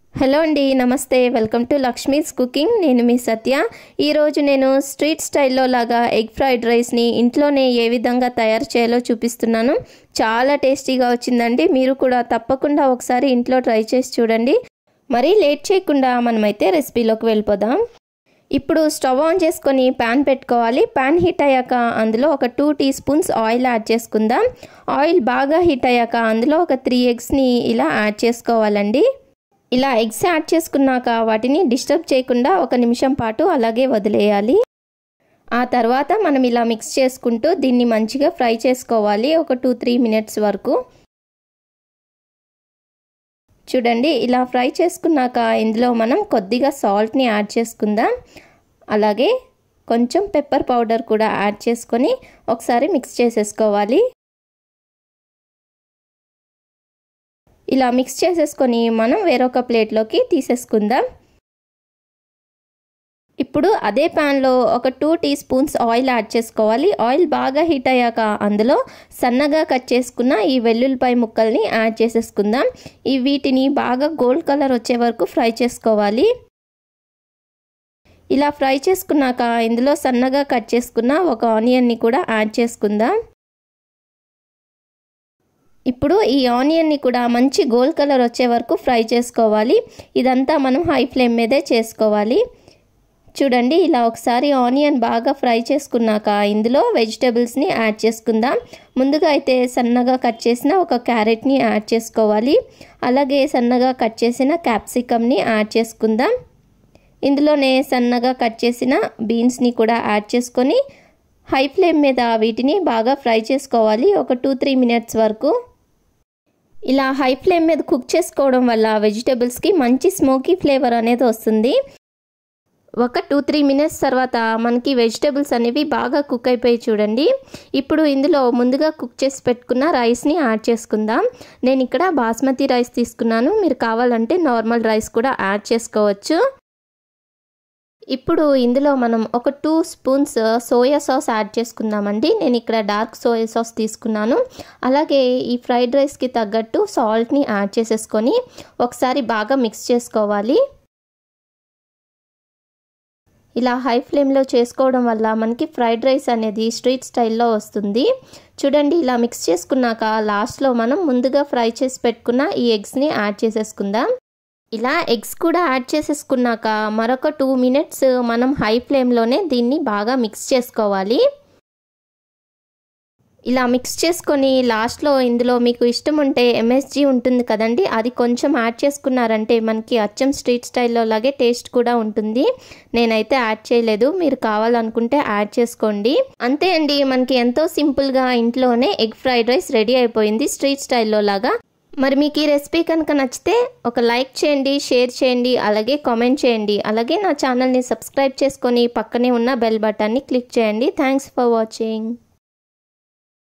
hello అండి నమస్తే welcome to Lakshmi's cooking నేను మీ సత్య ఈరోజు నేను స్ట్రీట్ స్టైల్లో లాగా ఎగ్ ఫ్రైడ్ రైస్ని ఇంట్లోనే ఏ విధంగా తయారు చేయాలో చూపిస్తున్నాను చాలా టేస్టీగా వచ్చిందండి మీరు కూడా తప్పకుండా ఒకసారి ఇంట్లో ట్రై చేసి చూడండి మరీ లేట్ చేయకుండా మనమైతే రెసిపీలోకి వెళ్ళిపోదాం ఇప్పుడు స్టవ్ ఆన్ చేసుకొని ప్యాన్ పెట్టుకోవాలి ప్యాన్ హీట్ అయ్యాక అందులో ఒక two teaspoons oil add చేసుకుందాం ఆయిల్ బాగా హీట్ అయ్యాక అందులో ఒక త్రీ ఎగ్స్ని ఇలా యాడ్ చేసుకోవాలండి ఇలా ఎగ్స్ యాడ్ చేసుకున్నాక వాటిని డిస్టర్బ్ చేయకుండా ఒక నిమిషం పాటు అలాగే వదిలేయాలి ఆ తర్వాత మనం ఇలా మిక్స్ చేసుకుంటూ దీన్ని మంచిగా ఫ్రై చేసుకోవాలి ఒక టూ త్రీ మినిట్స్ వరకు చూడండి ఇలా ఫ్రై చేసుకున్నాక ఇందులో మనం కొద్దిగా సాల్ట్ని యాడ్ చేసుకుందాం అలాగే కొంచెం పెప్పర్ పౌడర్ కూడా యాడ్ చేసుకొని ఒకసారి మిక్స్ చేసేసుకోవాలి ఇలా మిక్స్ చేసేసుకొని మనం వేరొక ప్లేట్లోకి తీసేసుకుందాం ఇప్పుడు అదే ప్యాన్లో ఒక two teaspoons oil add చేసుకోవాలి ఆయిల్ బాగా హీట్ అయ్యాక అందులో సన్నగా కట్ చేసుకున్న ఈ వెల్లుల్లిపాయ ముక్కల్ని యాడ్ చేసేసుకుందాం ఈ వీటిని బాగా గోల్డ్ కలర్ వచ్చే వరకు ఫ్రై చేసుకోవాలి ఇలా ఫ్రై చేసుకున్నాక ఇందులో సన్నగా కట్ చేసుకున్న ఒక ఆనియన్ని కూడా యాడ్ చేసుకుందాం ఇప్పుడు ఈ ఆనియన్ని కూడా మంచి గోల్డ్ కలర్ వచ్చే వరకు ఫ్రై చేసుకోవాలి ఇదంతా మనం హై ఫ్లేమ్ మీదే చేసుకోవాలి చూడండి ఇలా ఒకసారి ఆనియన్ బాగా ఫ్రై చేసుకున్నాక ఇందులో వెజిటేబుల్స్ని యాడ్ చేసుకుందాం ముందుగా అయితే సన్నగా కట్ చేసిన ఒక క్యారెట్ని యాడ్ చేసుకోవాలి అలాగే సన్నగా కట్ చేసిన క్యాప్సికమ్ని యాడ్ చేసుకుందాం ఇందులోనే సన్నగా కట్ చేసిన బీన్స్ని కూడా యాడ్ చేసుకొని హై ఫ్లేమ్ మీద వీటిని బాగా ఫ్రై చేసుకోవాలి ఒక టూ త్రీ మినిట్స్ వరకు ఇలా హై ఫ్లేమ్ మీద కుక్ చేసుకోవడం వల్ల వెజిటేబుల్స్కి మంచి స్మోకీ ఫ్లేవర్ అనేది వస్తుంది ఒక టూ త్రీ మినిట్స్ తర్వాత మనకి వెజిటేబుల్స్ అనేవి బాగా కుక్ అయిపోయి చూడండి ఇప్పుడు ఇందులో ముందుగా కుక్ చేసి పెట్టుకున్న రైస్ని యాడ్ చేసుకుందాం నేను ఇక్కడ బాస్మతి రైస్ తీసుకున్నాను మీరు కావాలంటే నార్మల్ రైస్ కూడా యాడ్ చేసుకోవచ్చు ఇప్పుడు ఇందులో మనం ఒక two spoons soya sauce add చేసుకుందామండి నేను ఇక్కడ డార్క్ సోయా సాస్ తీసుకున్నాను అలాగే ఈ ఫ్రైడ్ రైస్కి తగ్గట్టు సాల్ట్ని యాడ్ చేసేసుకొని ఒకసారి బాగా మిక్స్ చేసుకోవాలి ఇలా హై ఫ్లేమ్లో చేసుకోవడం వల్ల మనకి ఫ్రైడ్ రైస్ అనేది స్ట్రీట్ స్టైల్లో వస్తుంది చూడండి ఇలా మిక్స్ చేసుకున్నాక లాస్ట్లో మనం ముందుగా ఫ్రై చేసి పెట్టుకున్న ఈ ఎగ్స్ని యాడ్ చేసేసుకుందాం ఇలా ఎగ్స్ కూడా యాడ్ చేసేసుకున్నాక మరొక టూ మినిట్స్ మనం హై ఫ్లేమ్లోనే దీన్ని బాగా మిక్స్ చేసుకోవాలి ఇలా మిక్స్ చేసుకొని లాస్ట్లో ఇందులో మీకు ఇష్టం ఉంటే ఎంఎస్జీ ఉంటుంది కదండి అది కొంచెం యాడ్ చేసుకున్నారంటే మనకి అచ్చం స్ట్రీట్ స్టైల్లో లాగే టేస్ట్ కూడా ఉంటుంది నేనైతే యాడ్ చేయలేదు మీరు కావాలనుకుంటే యాడ్ చేసుకోండి అంతే అండి మనకి ఎంతో సింపుల్గా ఇంట్లోనే ఎగ్ ఫ్రైడ్ రైస్ రెడీ అయిపోయింది స్ట్రీట్ స్టైల్లో లాగా మరి మీకు ఈ రెసిపీ కనుక నచ్చితే ఒక లైక్ చేయండి షేర్ చేయండి అలాగే కామెంట్ చేయండి అలాగే నా ఛానల్ని సబ్స్క్రైబ్ చేసుకొని పక్కనే ఉన్న బెల్ బటన్ని క్లిక్ చేయండి థ్యాంక్స్ ఫర్ వాచింగ్